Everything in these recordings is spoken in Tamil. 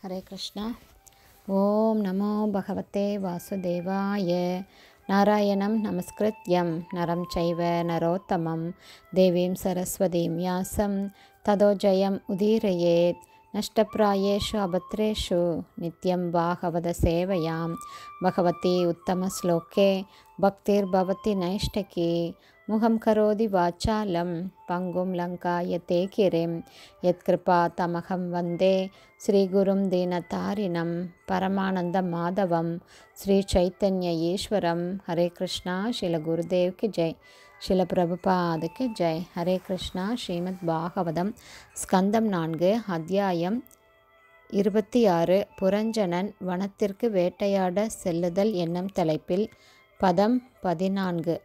ஹரே கிருஷ்ணா ஓம் நமோ பகவதே வாசுதேவாய நாராயணம் நமஸ்கிருத்யம் நரம் சைவ நரோத்தமம் தேவீம் சரஸ்வதீம் யாசம் ததோ ஜெயம் உதீரயேத் நஷ்டப்பிராயேஷு அபத்ரேஷு நித்யம் பாகவத சேவையாம் பகவதி உத்தமஸ்லோகே பக்திர்பவதி நைஷ்டகி முகம் கரோதி வாச்சாலம் பங்கும் லங்காயத்தே கிரிம் யத்கிருபா தமகம் வந்தே ஸ்ரீகுரும் தீனதாரிணம் பரமானந்த மாதவம் ஸ்ரீ சைத்தன்ய ஈஸ்வரம் ஹரே கிருஷ்ணா ஸ்ரீல குருதேவ்க்கு ஜெய் ஸ்ரீல பிரபுபாதுக்கு ஜெய் ஹரே கிருஷ்ணா ஸ்ரீமத் பாகவதம் ஸ்கந்தம் நான்கு அத்தியாயம் இருபத்தி ஆறு புரஞ்சனன் வனத்திற்கு வேட்டையாட செல்லுதல் என்னும் தலைப்பில் பதம் பதினான்கு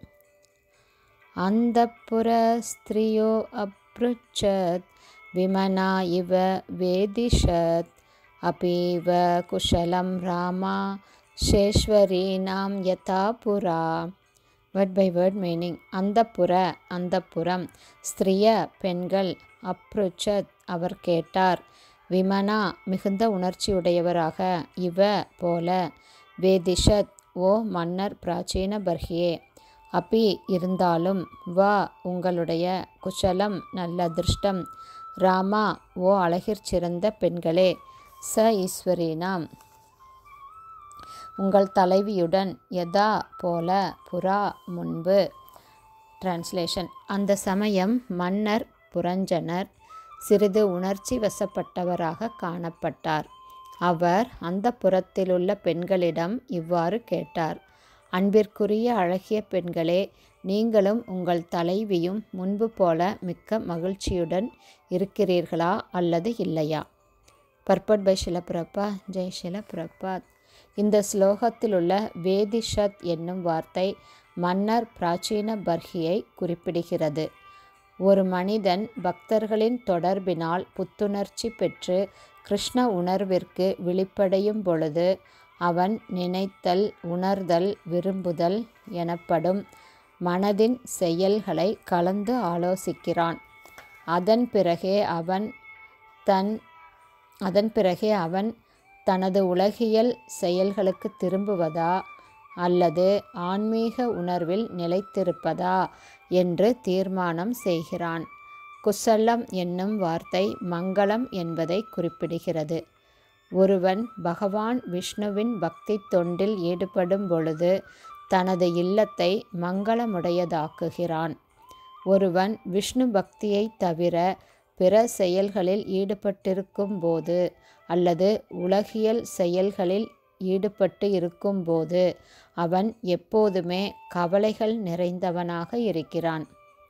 அந்தப்புரஸ்திரியோ அப்ருச்சத் விமனா இவ வேதிஷத் அபீவ குஷலம் ராமா ஷேஸ்வரீனாம் யதா புரா வேர்ட் பை வேர்ட் மீனிங் அந்தப்புற அந்தப்புறம் ஸ்திரிய பெண்கள் அப்ருச்சத் அவர் கேட்டார் விமனா மிகுந்த உணர்ச்சியுடையவராக இவ போல வேதிஷத் ஓ மன்னர் பிராச்சீன பர்ஹியே அப்பி இருந்தாலும் வா உங்களுடைய குஷலம் நல்ல அதிர்ஷ்டம் ராமா ஓ அழகிற் சிறந்த பெண்களே ச ஈஸ்வரீனாம் உங்கள் தலைவியுடன் யதா போல புறா முன்பு டிரான்ஸ்லேஷன் அந்த சமயம் மன்னர் புரஞ்சனர் சிறிது உணர்ச்சி வசப்பட்டவராக காணப்பட்டார் அவர் அந்த புறத்திலுள்ள பெண்களிடம் இவ்வாறு கேட்டார் அன்பிற்குரிய அழகிய பெண்களே நீங்களும் உங்கள் தலைவியும் முன்பு போல மிக்க மகிழ்ச்சியுடன் இருக்கிறீர்களா அல்லது இல்லையா பர்பட் பை ஷிலபிரபா ஜெய் ஷிலபிரபாத் இந்த ஸ்லோகத்திலுள்ள வேதிஷத் என்னும் வார்த்தை மன்னர் பிராச்சீன பர்ஹியை குறிப்பிடுகிறது ஒரு மனிதன் பக்தர்களின் தொடர்பினால் புத்துணர்ச்சி பெற்று கிருஷ்ண உணர்விற்கு விழிப்படையும் பொழுது அவன் நினைத்தல் உணர்தல் விரும்புதல் எனப்படும் மனதின் செயல்களை கலந்து ஆலோசிக்கிறான் அதன் பிறகே அவன் தன் அதன் பிறகே அவன் தனது உலகியல் செயல்களுக்கு திரும்புவதா அல்லது ஆன்மீக உணர்வில் நிலைத்திருப்பதா என்று தீர்மானம் செய்கிறான் குசலம் என்னும் வார்த்தை மங்களம் என்பதை குறிப்பிடுகிறது ஒருவன் பகவான் விஷ்ணுவின் பக்தி தொண்டில் ஈடுபடும் பொழுது தனது இல்லத்தை மங்களமுடையதாக்குகிறான் ஒருவன் விஷ்ணு பக்தியை தவிர பிற செயல்களில் ஈடுபட்டிருக்கும் போது அல்லது உலகியல் செயல்களில் ஈடுபட்டு இருக்கும்போது அவன் எப்போதுமே கவலைகள் நிறைந்தவனாக இருக்கிறான்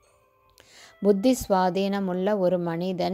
புத்தி சுவாதீனமுள்ள ஒரு மனிதன்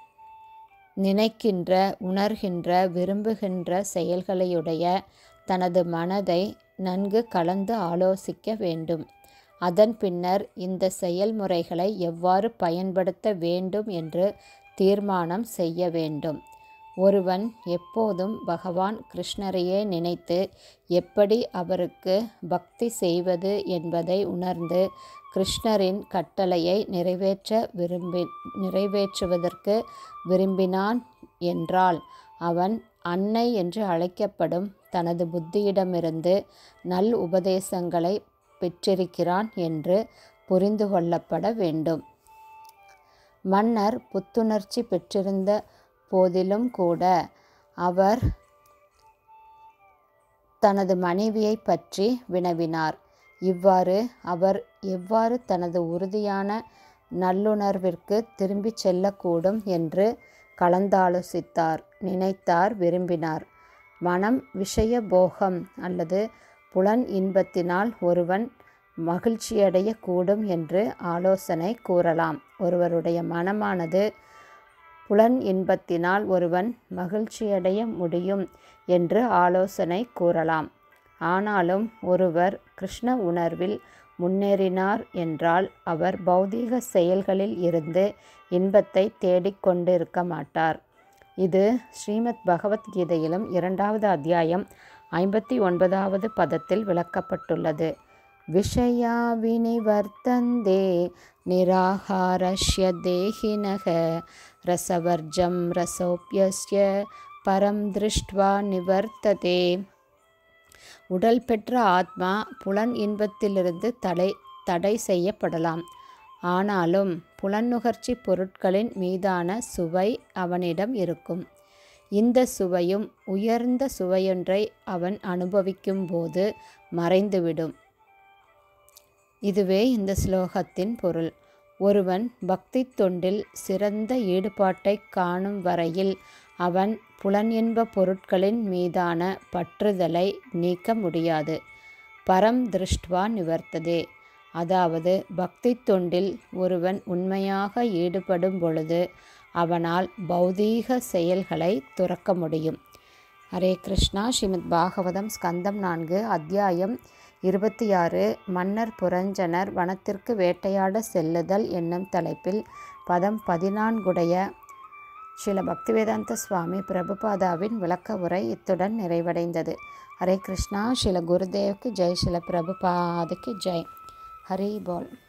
நினைக்கின்ற உணர்கின்ற விரும்புகின்ற செயல்களையுடைய தனது மனதை நன்கு கலந்து ஆலோசிக்க வேண்டும் அதன் பின்னர் இந்த செயல்முறைகளை எவ்வாறு பயன்படுத்த வேண்டும் என்று தீர்மானம் செய்ய வேண்டும் ஒருவன் எப்போதும் பகவான் கிருஷ்ணரையே நினைத்து எப்படி அவருக்கு பக்தி செய்வது என்பதை உணர்ந்து கிருஷ்ணரின் கட்டளையை நிறைவேற்ற விரும்பி நிறைவேற்றுவதற்கு விரும்பினான் என்றால் அவன் அன்னை என்று அழைக்கப்படும் தனது புத்தியிடமிருந்து நல் உபதேசங்களை பெற்றிருக்கிறான் என்று புரிந்து கொள்ளப்பட வேண்டும் மன்னர் புத்துணர்ச்சி பெற்றிருந்த போதிலும் கூட அவர் தனது மனைவியை பற்றி வினவினார் இவ்வாறு அவர் எவ்வாறு தனது உறுதியான நல்லுணர்விற்கு திரும்பிச் செல்லக்கூடும் என்று கலந்தாலோசித்தார் நினைத்தார் விரும்பினார் மனம் விஷய போகம் அல்லது புலன் இன்பத்தினால் ஒருவன் மகிழ்ச்சியடைய கூடும் என்று ஆலோசனை கூறலாம் ஒருவருடைய மனமானது புலன் இன்பத்தினால் ஒருவன் மகிழ்ச்சியடைய முடியும் என்று ஆலோசனை கூறலாம் ஆனாலும் ஒருவர் கிருஷ்ண உணர்வில் முன்னேறினார் என்றால் அவர் பௌதீக செயல்களில் இருந்து இன்பத்தை தேடிக்கொண்டிருக்க மாட்டார் இது ஸ்ரீமத் பகவத்கீதையிலும் இரண்டாவது அத்தியாயம் ஐம்பத்தி ஒன்பதாவது பதத்தில் விளக்கப்பட்டுள்ளது விஷயா வினிவர்த்தந்தே நிராகாரஸ்ய தேகினக ரசவர்ஜம் ரசோப்பியஸ்ய பரம் திருஷ்டுவா நிவர்த்ததே உடல் பெற்ற ஆத்மா புலன் இன்பத்திலிருந்து தடை தடை செய்யப்படலாம் ஆனாலும் புலன்நுகர்ச்சி பொருட்களின் மீதான சுவை அவனிடம் இருக்கும் இந்த சுவையும் உயர்ந்த சுவையொன்றை அவன் அனுபவிக்கும் போது மறைந்துவிடும் இதுவே இந்த ஸ்லோகத்தின் பொருள் ஒருவன் பக்தி தொண்டில் சிறந்த ஈடுபாட்டை காணும் வரையில் அவன் புலன் இன்ப பொருட்களின் மீதான பற்றுதலை நீக்க முடியாது பரம் திருஷ்டுவா நிவர்த்ததே அதாவது பக்தி தொண்டில் ஒருவன் உண்மையாக ஈடுபடும் பொழுது அவனால் பௌதீக செயல்களை துறக்க முடியும் ஹரே கிருஷ்ணா ஸ்ரீமத் பாகவதம் ஸ்கந்தம் நான்கு அத்தியாயம் இருபத்தி ஆறு மன்னர் புரஞ்சனர் வனத்திற்கு வேட்டையாட செல்லுதல் என்னும் தலைப்பில் பதம் பதினான்குடைய ஸ்ரீல பக்திவேதாந்த சுவாமி பிரபுபாதாவின் விளக்க உரை இத்துடன் நிறைவடைந்தது ஹரே கிருஷ்ணா ஸ்ரீல குருதேவ்க்கு ஜெய் ஸ்ரீல பிரபுபாதுக்கு ஜெய் ஹரி போல்